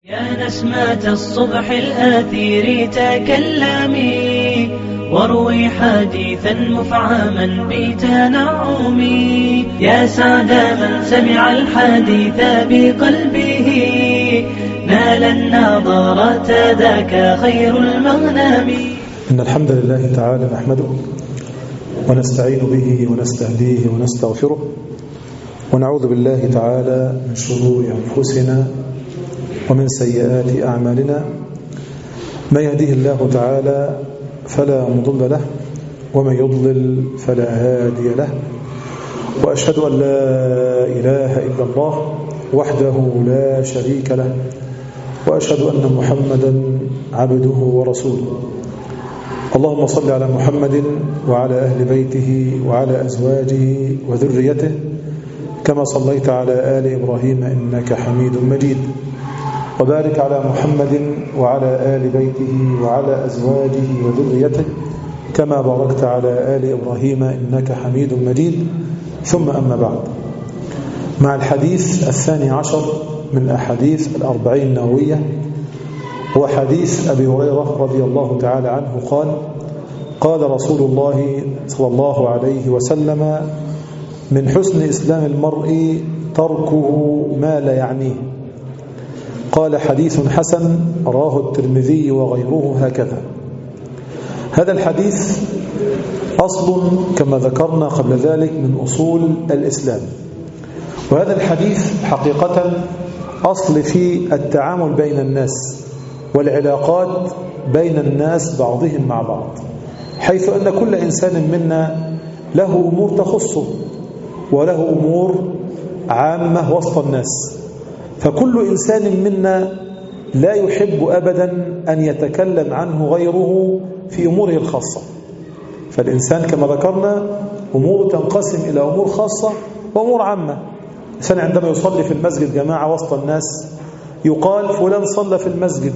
يا نسمة الصبح الآثير تكلمي واروي حديثا مفعما بتنعم يا سعد من سمع الحديث بقلبه نال النظرة ذاك خير المغنم إن الحمد لله تعالى نحمده ونستعين به ونستهديه ونستغفره ونعوذ بالله تعالى من شرور أنفسنا ومن سيئات أعمالنا من يهده الله تعالى فلا مضل له ومن يضلل فلا هادي له وأشهد أن لا إله إلا الله وحده لا شريك له وأشهد أن محمدا عبده ورسوله اللهم صل على محمد وعلى أهل بيته وعلى أزواجه وذريته كما صليت على آل إبراهيم إنك حميد مجيد وبارك على محمد وعلى آل بيته وعلى أزواجه وذريته كما باركت على آل إبراهيم إنك حميد مجيد ثم أما بعد مع الحديث الثاني عشر من أحاديث الأربعين النووية هو حديث أبي هريرة رضي الله تعالى عنه قال قال رسول الله صلى الله عليه وسلم من حسن إسلام المرء تركه ما لا يعنيه قال حديث حسن راه الترمذي وغيره هكذا هذا الحديث أصل كما ذكرنا قبل ذلك من أصول الإسلام وهذا الحديث حقيقة أصل في التعامل بين الناس والعلاقات بين الناس بعضهم مع بعض حيث أن كل إنسان منا له أمور تخصه وله أمور عامة وسط الناس فكل إنسان منا لا يحب أبدا أن يتكلم عنه غيره في أموره الخاصة فالإنسان كما ذكرنا أمور تنقسم إلى أمور خاصة وأمور عامة الإنسان عندما يصلي في المسجد جماعة وسط الناس يقال فلان صلى في المسجد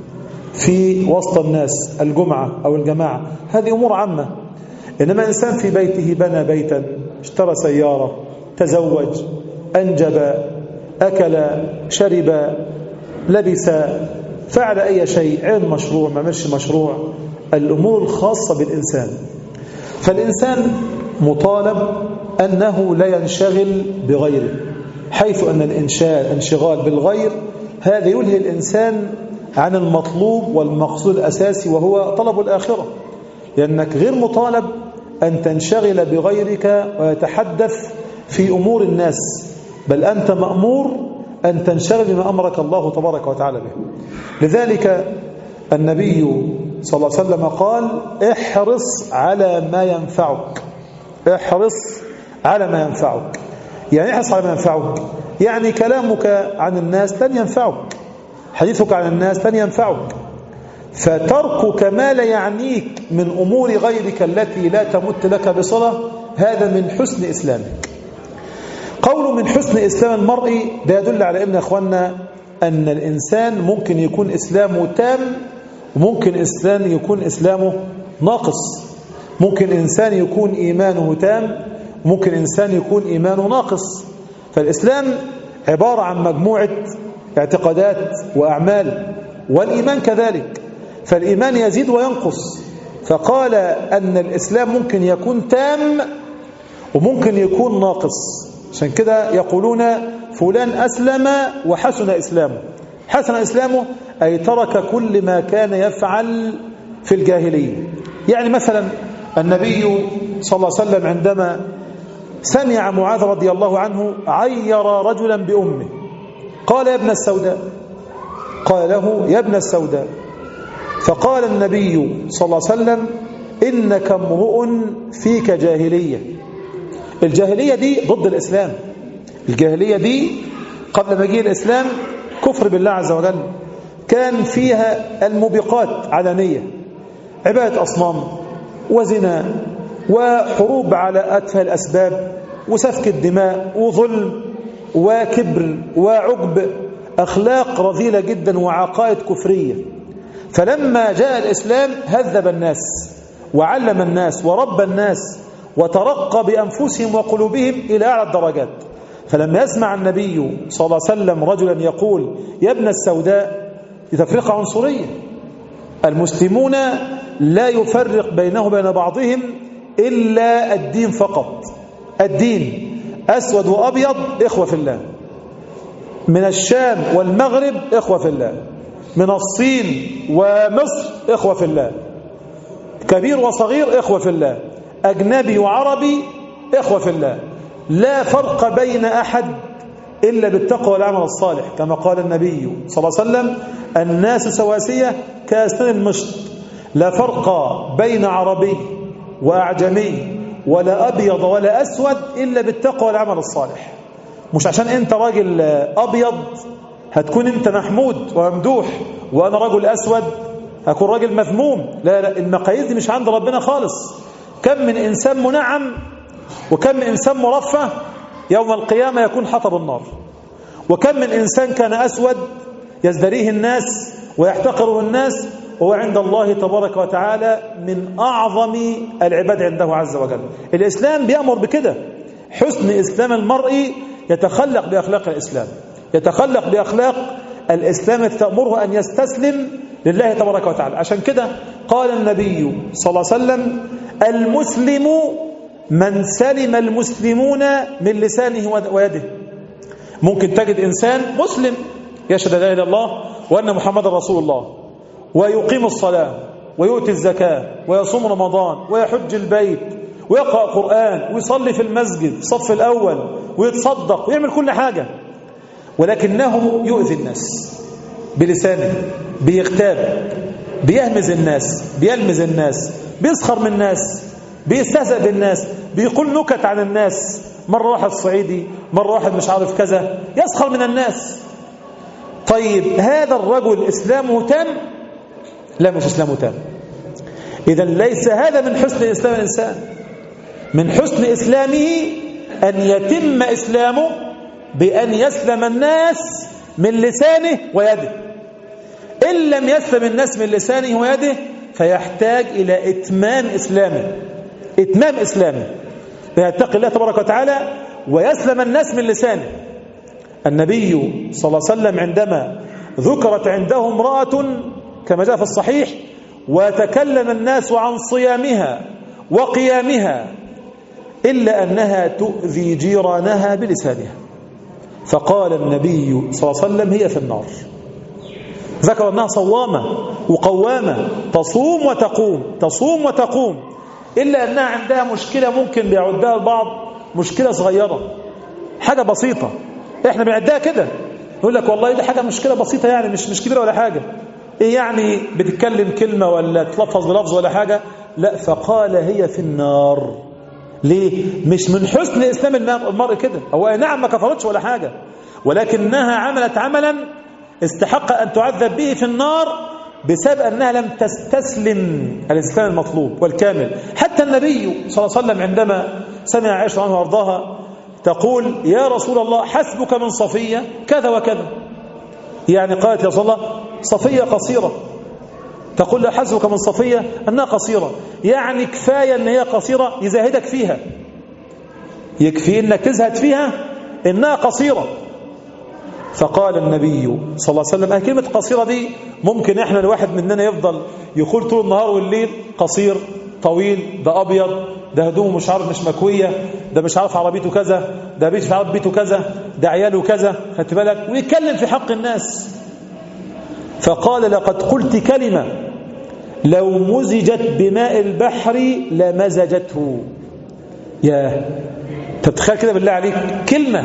في وسط الناس الجمعة أو الجماعة هذه أمور عامة إنما إنسان في بيته بنى بيتا اشترى سيارة تزوج أنجب أكل شرب لبس فعل أي شيء علم مشروع ما مش مشروع الأمور الخاصة بالإنسان فالإنسان مطالب أنه لا ينشغل بغيره حيث أن الانشغال بالغير هذا يلهي الإنسان عن المطلوب والمقصود الأساسي وهو طلب الآخرة لأنك غير مطالب أن تنشغل بغيرك ويتحدث في أمور الناس بل أنت مأمور أن تنشغل بما أمرك الله تبارك وتعالى به لذلك النبي صلى الله عليه وسلم قال احرص على ما ينفعك احرص على ما ينفعك يعني احرص على ما ينفعك يعني كلامك عن الناس لن ينفعك حديثك عن الناس لن ينفعك فتركك ما لا يعنيك من أمور غيرك التي لا تمت لك بصلة هذا من حسن إسلامك قول من حسن إسلام المرء ده يدل على أن أخوانا أن الإنسان ممكن يكون إسلامه تام وممكن إنسان يكون إسلامه ناقص ممكن إنسان يكون إيمانه تام ممكن إنسان يكون إيمانه ناقص فالإسلام عبارة عن مجموعة اعتقادات وأعمال والإيمان كذلك فالإيمان يزيد وينقص فقال أن الإسلام ممكن يكون تام وممكن يكون ناقص عشان كده يقولون فلان أسلم وحسن إسلامه حسن إسلامه أي ترك كل ما كان يفعل في الجاهلية يعني مثلا النبي صلى الله عليه وسلم عندما سمع معاذ رضي الله عنه عير رجلا بأمه قال يا ابن السوداء قال له يا ابن السوداء فقال النبي صلى الله عليه وسلم إنك امرؤ فيك جاهلية الجاهلية دي ضد الإسلام الجاهلية دي قبل مجيء الإسلام كفر بالله عز وجل كان فيها الموبقات علانية عبادة أصنام وزنا وحروب على أتفه الأسباب وسفك الدماء وظلم وكبر وعقب أخلاق رذيلة جدا وعقائد كفرية فلما جاء الإسلام هذب الناس وعلم الناس ورب الناس وترقى بأنفسهم وقلوبهم إلى أعلى الدرجات فلما يسمع النبي صلى الله عليه وسلم رجلا يقول يا ابن السوداء دي تفرقة عنصرية المسلمون لا يفرق بينه وبين بعضهم إلا الدين فقط الدين أسود وأبيض إخوة في الله من الشام والمغرب إخوة في الله من الصين ومصر إخوة في الله كبير وصغير إخوة في الله أجنبي وعربي إخوة في الله لا فرق بين أحد إلا بالتقوى والعمل الصالح كما قال النبي صلى الله عليه وسلم الناس سواسية كأسنان المشط لا فرق بين عربي وأعجمي ولا أبيض ولا أسود إلا بالتقوى والعمل الصالح مش عشان أنت راجل أبيض هتكون أنت محمود وممدوح وأنا رجل أسود هكون راجل مذموم لا لا المقاييس دي مش عند ربنا خالص كم من إنسان منعم وكم من إنسان مرفه يوم القيامة يكون حطب النار وكم من إنسان كان أسود يزدريه الناس ويحتقره الناس وهو عند الله تبارك وتعالى من أعظم العباد عنده عز وجل الإسلام بيأمر بكده حسن إسلام المرء يتخلق بأخلاق الإسلام يتخلق بأخلاق الإسلام تأمره أن يستسلم لله تبارك وتعالى عشان كده قال النبي صلى الله عليه وسلم المسلم من سلم المسلمون من لسانه ويده ممكن تجد إنسان مسلم يشهد لا إله إلا الله وأن محمد رسول الله ويقيم الصلاة ويؤتي الزكاة ويصوم رمضان ويحج البيت ويقرأ قرآن ويصلي في المسجد صف الأول ويتصدق ويعمل كل حاجة ولكنه يؤذي الناس بلسانه بيغتاب بيهمز الناس بيلمز الناس بيسخر من الناس بيستهزأ بالناس بيقول نكت عن الناس مرة واحد صعيدي مرة واحد مش عارف كذا يسخر من الناس طيب هذا الرجل إسلامه تام لا مش إسلامه تام إذا ليس هذا من حسن إسلام الإنسان من حسن إسلامه أن يتم إسلامه بأن يسلم الناس من لسانه ويده إن لم يسلم الناس من لسانه ويده فيحتاج إلى إتمام إسلامه إتمام إسلامه فيتقي الله تبارك وتعالى ويسلم الناس من لسانه النبي صلى الله عليه وسلم عندما ذكرت عنده امرأة كما جاء في الصحيح وتكلم الناس عن صيامها وقيامها إلا أنها تؤذي جيرانها بلسانها فقال النبي صلى الله عليه وسلم هي في النار ذكر أنها صوامة وقوامة تصوم وتقوم تصوم وتقوم إلا أنها عندها مشكلة ممكن بيعدها البعض مشكلة صغيرة حاجة بسيطة إحنا بنعدها كده يقول لك والله دي حاجة مشكلة بسيطة يعني مش مش كبيرة ولا حاجة إيه يعني بتتكلم كلمة ولا تلفظ بلفظ ولا حاجة لا فقال هي في النار ليه مش من حسن إسلام المرء كده هو نعم ما كفرتش ولا حاجة ولكنها عملت عملا استحق أن تعذب به في النار بسبب أنها لم تستسلم الإسلام المطلوب والكامل حتى النبي صلى الله عليه وسلم عندما سمع عائشة عنه وارضاها تقول يا رسول الله حسبك من صفية كذا وكذا يعني قالت يا رسول الله صفية قصيرة تقول له حسبك من صفية أنها قصيرة يعني كفاية أن هي قصيرة يزاهدك فيها يكفي أنك تزهد فيها إنها قصيرة فقال النبي صلى الله عليه وسلم كلمة قصيرة دي ممكن احنا الواحد مننا يفضل يقول طول النهار والليل قصير طويل ده أبيض ده هدومه مش عارف مش مكوية ده مش عارف عربيته كذا ده بيت مش عارف بيته كذا ده عياله كذا خدت بالك ويتكلم في حق الناس فقال لقد قلت كلمة لو مزجت بماء البحر لمزجته يا تتخيل كده بالله عليك كلمة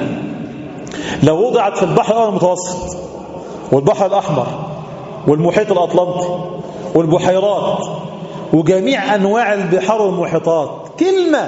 لو وضعت في البحر الأول المتوسط والبحر الأحمر والمحيط الأطلنطي والبحيرات وجميع أنواع البحار والمحيطات كلمة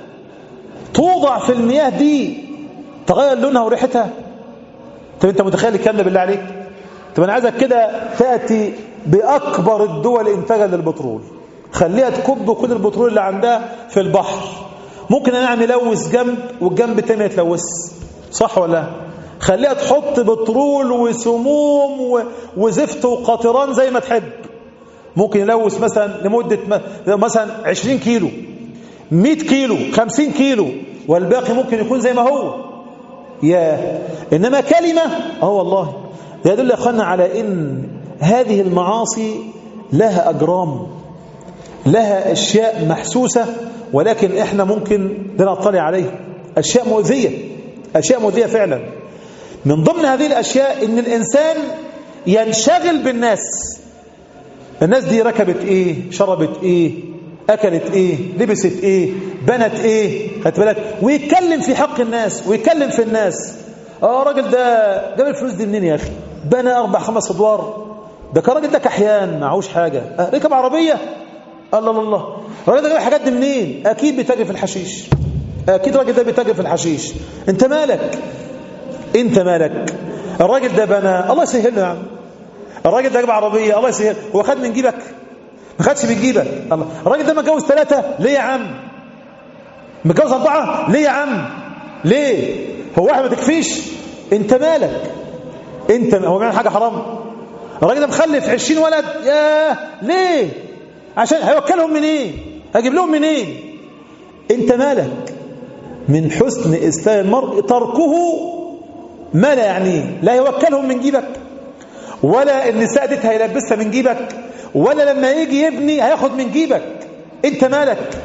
توضع في المياه دي تغير لونها وريحتها طب انت متخيل الكلام ده بالله عليك طب انا عايزك كده تأتي بأكبر الدول إنتاجا للبترول خليها تكب كل البترول اللي عندها في البحر ممكن انا اعمل لوث جنب والجنب التاني ما يتلوث صح ولا خليها تحط بترول وسموم وزفت وقطران زي ما تحب ممكن يلوث مثلا لمدة مثلا 20 كيلو 100 كيلو 50 كيلو والباقي ممكن يكون زي ما هو يا إنما كلمة اه والله يدل يا أخوانا على إن هذه المعاصي لها أجرام لها أشياء محسوسة ولكن إحنا ممكن لا نطلع عليها أشياء مؤذية أشياء مؤذية فعلا من ضمن هذه الأشياء إن الإنسان ينشغل بالناس الناس دي ركبت إيه شربت إيه أكلت إيه لبست إيه بنت إيه خدت بالك ويتكلم في حق الناس ويتكلم في الناس اه راجل ده جاب الفلوس دي منين يا أخي بنى أربع خمس أدوار ده كان راجل ده كحيان معهوش حاجة أه ركب عربية الله الله الله الراجل ده جاب الحاجات دي منين أكيد بيتاجر في الحشيش أكيد الراجل ده بيتاجر في الحشيش أنت مالك أنت مالك الراجل ده بنى الله يسهل له يا عم الراجل ده جاب عربية الله يسهل هو خد من جيبك ما خدش من جيبك الله الراجل ده متجوز ثلاثة ليه يا عم متجوز أربعة ليه يا عم ليه هو واحد ما تكفيش أنت مالك أنت هو بيعمل حاجة حرام الراجل ده مخلف 20 ولد ياه ليه عشان هيوكلهم منين إيه؟ هجيب لهم منين إيه؟ انت مالك من حسن اسلام المرء تركه ما لا يعنيه لا يوكلهم من جيبك ولا النساء دي هيلبسها من جيبك ولا لما يجي يبني هياخد من جيبك انت مالك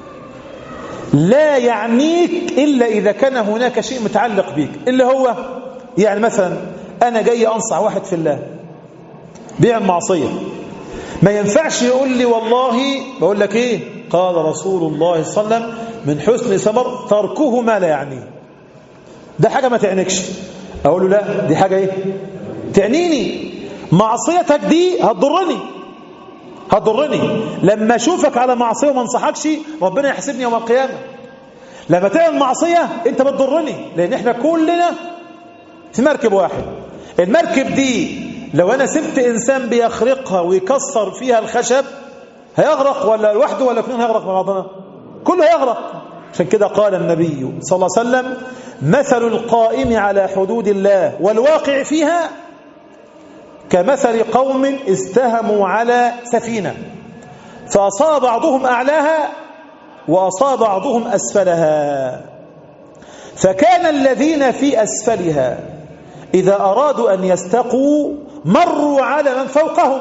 لا يعنيك الا اذا كان هناك شيء متعلق بيك اللي هو يعني مثلا انا جاي انصح واحد في الله بيعمل معصيه ما ينفعش يقول لي والله بقول لك ايه قال رسول الله صلى الله عليه وسلم من حسن ثمر تركه ما لا يعنيه ده حاجة ما تعنيكش اقول له لا دي حاجة ايه تعنيني معصيتك دي هتضرني هتضرني لما اشوفك على معصية وما انصحكش ربنا يحسبني يوم القيامة لما تعمل معصية انت بتضرني لان احنا كلنا في مركب واحد المركب دي لو أنا سبت إنسان بيخرقها ويكسر فيها الخشب هيغرق ولا لوحده ولا اثنين هيغرق مع بعضنا كله هيغرق عشان كده قال النبي صلى الله عليه وسلم مثل القائم على حدود الله والواقع فيها كمثل قوم استهموا على سفينة فأصاب بعضهم أعلاها وأصاب بعضهم أسفلها فكان الذين في أسفلها إذا أرادوا أن يستقوا مروا على من فوقهم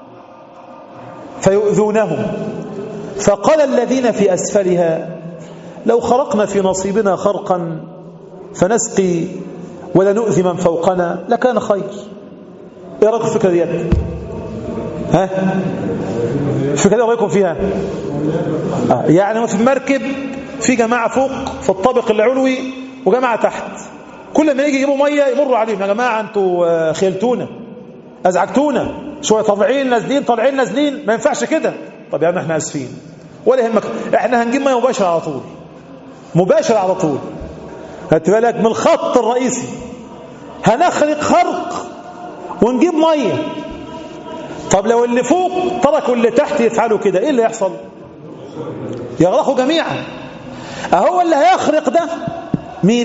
فيؤذونهم فقال الذين في أسفلها لو خرقنا في نصيبنا خرقا فنسقي ولا نؤذي من فوقنا لكان خير ايه رايكم في الفكره ديت ها الفكره دي رايكم فيها آه. يعني في المركب في جماعه فوق في الطابق العلوي وجماعه تحت كل ما يجي يجيبوا ميه يمروا عليهم يا جماعه انتوا خيلتونا ازعجتونا شويه طالعين نازلين طالعين نازلين ما ينفعش كده طب يا عم احنا اسفين ولا يهمك احنا هنجيب ميه مباشره على طول مباشره على طول هات بالك من الخط الرئيسي هنخرق خرق ونجيب ميه طب لو اللي فوق تركوا اللي تحت يفعلوا كده ايه اللي يحصل يغرقوا جميعا اهو اللي هيخرق ده مين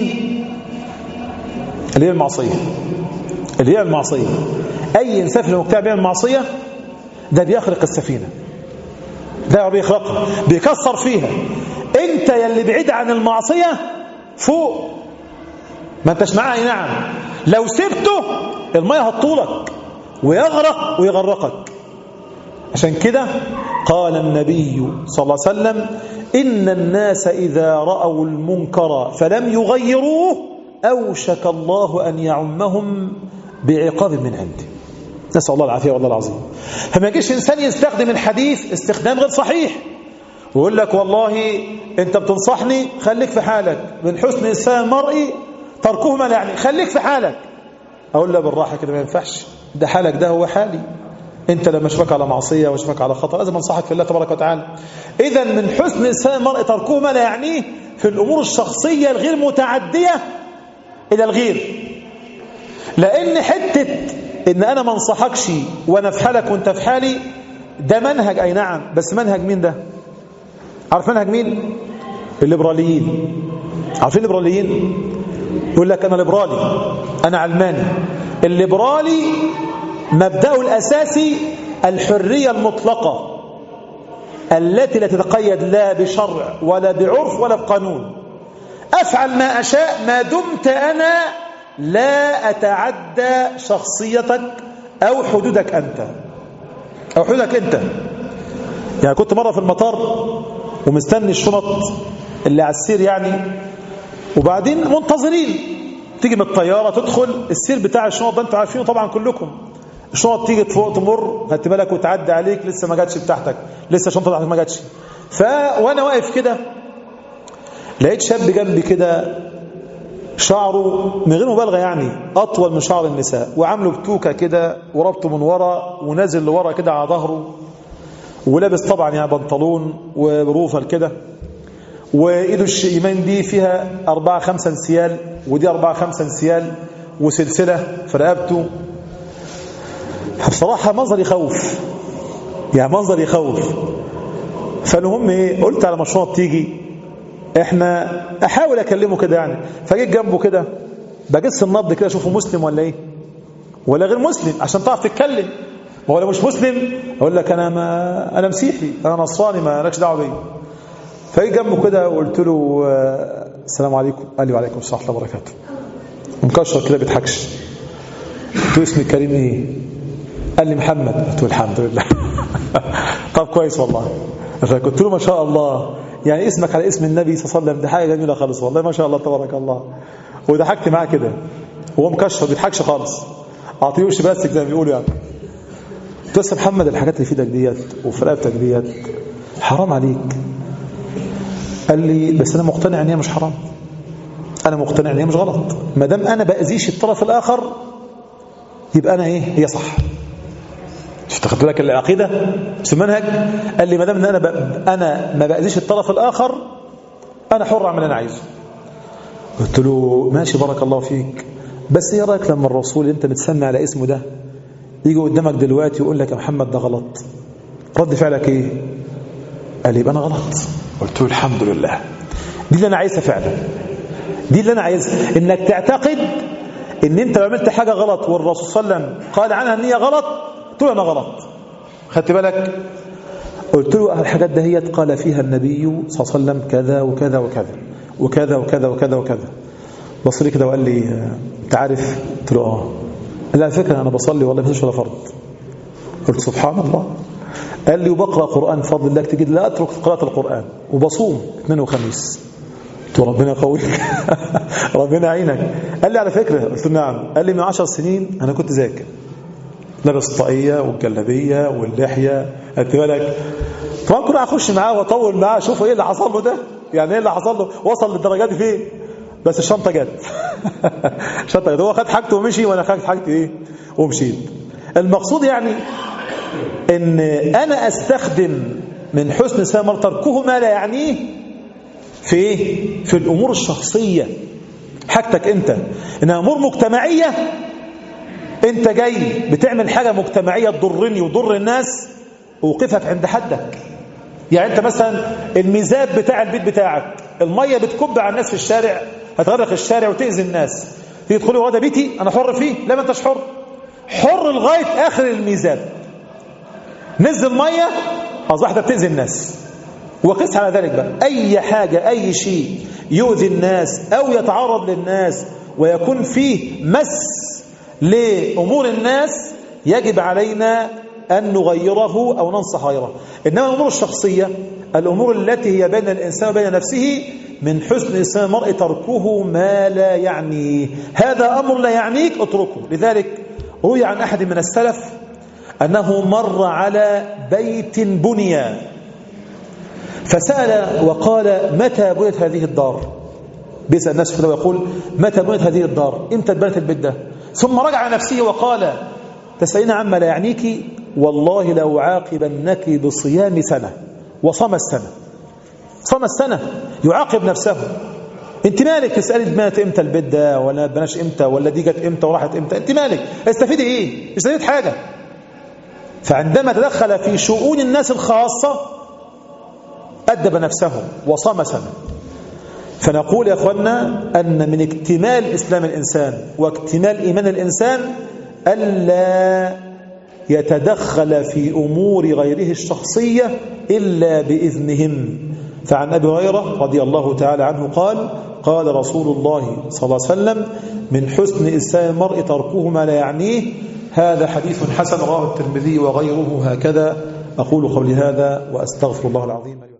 اللي هي المعصيه اللي هي المعصيه اي انسان في المجتمع بيعمل معصيه ده بيخرق السفينه ده بيخرقها بيكسر فيها انت يلي بعيد عن المعصيه فوق ما انتش معاه نعم لو سبته الميه هتطولك ويغرق ويغرقك عشان كده قال النبي صلى الله عليه وسلم إن الناس إذا رأوا المنكر فلم يغيروه أوشك الله أن يعمهم بعقاب من عنده نسأل الله العافية والله العظيم فما يجيش إنسان يستخدم الحديث استخدام غير صحيح ويقول لك والله أنت بتنصحني خليك في حالك من حسن إنسان المرء تركه ما لا يعني خليك في حالك أقول له بالراحة كده ما ينفعش ده حالك ده هو حالي انت لما اشوفك على معصيه واشوفك على خطا لازم انصحك في الله تبارك وتعالى اذا من حسن انسان المرء تركه ما لا يعنيه في الامور الشخصيه الغير متعديه الى الغير لان حته ان انا ما انصحكش وانا في حالك وانت في حالي ده منهج اي نعم بس منهج مين ده عارف منهج مين الليبراليين عارفين الليبراليين يقول لك انا ليبرالي انا علماني الليبرالي مبدأه الأساسي الحرية المطلقة التي لا تتقيد لا بشرع ولا بعرف ولا بقانون أفعل ما أشاء ما دمت أنا لا أتعدى شخصيتك أو حدودك أنت أو حدودك أنت يعني كنت مرة في المطار ومستني الشنط اللي على السير يعني وبعدين منتظرين تيجي من الطيارة تدخل السير بتاع الشنط ده انتوا عارفينه طبعا كلكم الشنط تيجي فوق تمر خدت بالك وتعدي عليك لسه ما جاتش بتاعتك لسه الشنطه بتاعتك ما جاتش ف وانا واقف كده لقيت شاب جنبي كده شعره من غير مبالغه يعني اطول من شعر النساء وعامله بتوكه كده وربطه من ورا ونازل لورا كده على ظهره ولابس طبعا يعني بنطلون وروفل كده وايده اليمين دي فيها أربعة خمسة انسيال ودي أربعة خمسة انسيال وسلسلة في رقبته بصراحة منظر يخوف يعني منظر يخوف فالمهم ايه قلت على مشروع تيجي احنا احاول اكلمه كده يعني فجيت جنبه كده بجس النبض كده اشوفه مسلم ولا ايه ولا غير مسلم عشان تعرف تتكلم ما هو لو مش مسلم اقول لك انا ما انا مسيحي انا نصراني ما لكش دعوه بيا فجيت جنبه كده وقلت له آه، السلام عليكم قال لي وعليكم السلام ورحمه الله وبركاته مكشر كده بيضحكش قلت له اسمي الكريم ايه قال لي محمد قلت له الحمد لله طب كويس والله فقلت له ما شاء الله يعني اسمك على اسم النبي صلى الله عليه وسلم دي حاجه جميله خالص والله ما شاء الله تبارك الله وضحكت معاه كده وهو مكشر ما بيضحكش خالص اعطيه وش بس زي ما بيقولوا يعني قلت له يا محمد الحاجات اللي في ايدك ديت وفي رقبتك ديت حرام عليك قال لي بس انا مقتنع ان هي مش حرام انا مقتنع ان هي مش غلط ما دام انا باذيش الطرف الاخر يبقى انا ايه هي صح شفت خدت بالك العقيده مش المنهج قال لي ما دام ان انا ب... انا ما باذيش الطرف الاخر انا حر اعمل اللي انا عايزه قلت له ماشي بارك الله فيك بس ايه رايك لما الرسول اللي انت بتسمي على اسمه ده يجي قدامك دلوقتي ويقول لك يا محمد ده غلط رد فعلك ايه قال لي يبقى انا غلط قلت له الحمد لله دي اللي انا عايزها فعلا دي اللي انا عايزها انك تعتقد ان انت لو عملت حاجه غلط والرسول صلى الله عليه وسلم قال عنها ان هي غلط قلت له انا غلط خدت بالك قلت له الحاجات دهيت قال فيها النبي صلى الله عليه وسلم كذا وكذا وكذا وكذا وكذا وكذا وكذا بص لي كده وقال لي آه، انت عارف قلت له اه قال لي على فكره انا بصلي والله ما ولا فرض قلت سبحان الله قال لي وبقرا قران بفضل الله تجد لا اترك قراءه القران وبصوم اثنين وخميس قلت له ربنا يقويك ربنا يعينك قال لي على فكره قلت له نعم قال لي من عشر سنين انا كنت ذاكر لابس الطاقيه والجلابيه واللحيه خدت بالك طبعا كنت اخش معاه واطول معاه اشوف ايه اللي حصل له ده يعني ايه اللي حصل له وصل للدرجات دي فين بس الشنطه جت الشنطه جت هو خد حاجته ومشي وانا خدت حاجتي ايه ومشيت المقصود يعني ان انا استخدم من حسن سامر تركه ما لا يعنيه في ايه في الامور الشخصيه حاجتك انت انها امور مجتمعيه انت جاي بتعمل حاجه مجتمعيه تضرني وتضر الناس اوقفك عند حدك يعني انت مثلا الميزاب بتاع البيت بتاعك الميه بتكب على الناس في الشارع هتغرق الشارع وتاذي الناس تيجي تدخلي هو ده بيتي انا حر فيه لا ما انتش حر حر لغايه اخر الميزاب نزل ميه اصبحت بتاذي الناس وقس على ذلك بقى اي حاجه اي شيء يؤذي الناس او يتعرض للناس ويكون فيه مس لامور الناس يجب علينا أن نغيره أو ننصح غيره إنما الأمور الشخصية الأمور التي هي بين الإنسان وبين نفسه من حسن إسلام المرء تركه ما لا يعنيه هذا أمر لا يعنيك اتركه لذلك روي عن أحد من السلف أنه مر على بيت بني فسأل وقال متى بنيت هذه الدار بيسأل الناس كده ويقول متى بنيت هذه الدار امتى اتبنت البيت ده ثم رجع نفسه وقال تسألين عما لا يعنيك والله لو عاقبنك بصيام سنة وصام السنة صام السنة يعاقب نفسه انت مالك تسألي مات امتى البيت ده ولا بناش امتى ولا دي جت امتى وراحت امتى انت مالك استفيد ايه استفيد حاجة فعندما تدخل في شؤون الناس الخاصة أدب نفسه وصام سنة فنقول يا أخوانا أن من اكتمال إسلام الإنسان واكتمال إيمان الإنسان ألا يتدخل في أمور غيره الشخصية إلا بإذنهم فعن أبي هريرة رضي الله تعالى عنه قال قال رسول الله صلى الله عليه وسلم من حسن إسلام المرء تركه ما لا يعنيه هذا حديث حسن رواه الترمذي وغيره هكذا أقول قولي هذا وأستغفر الله العظيم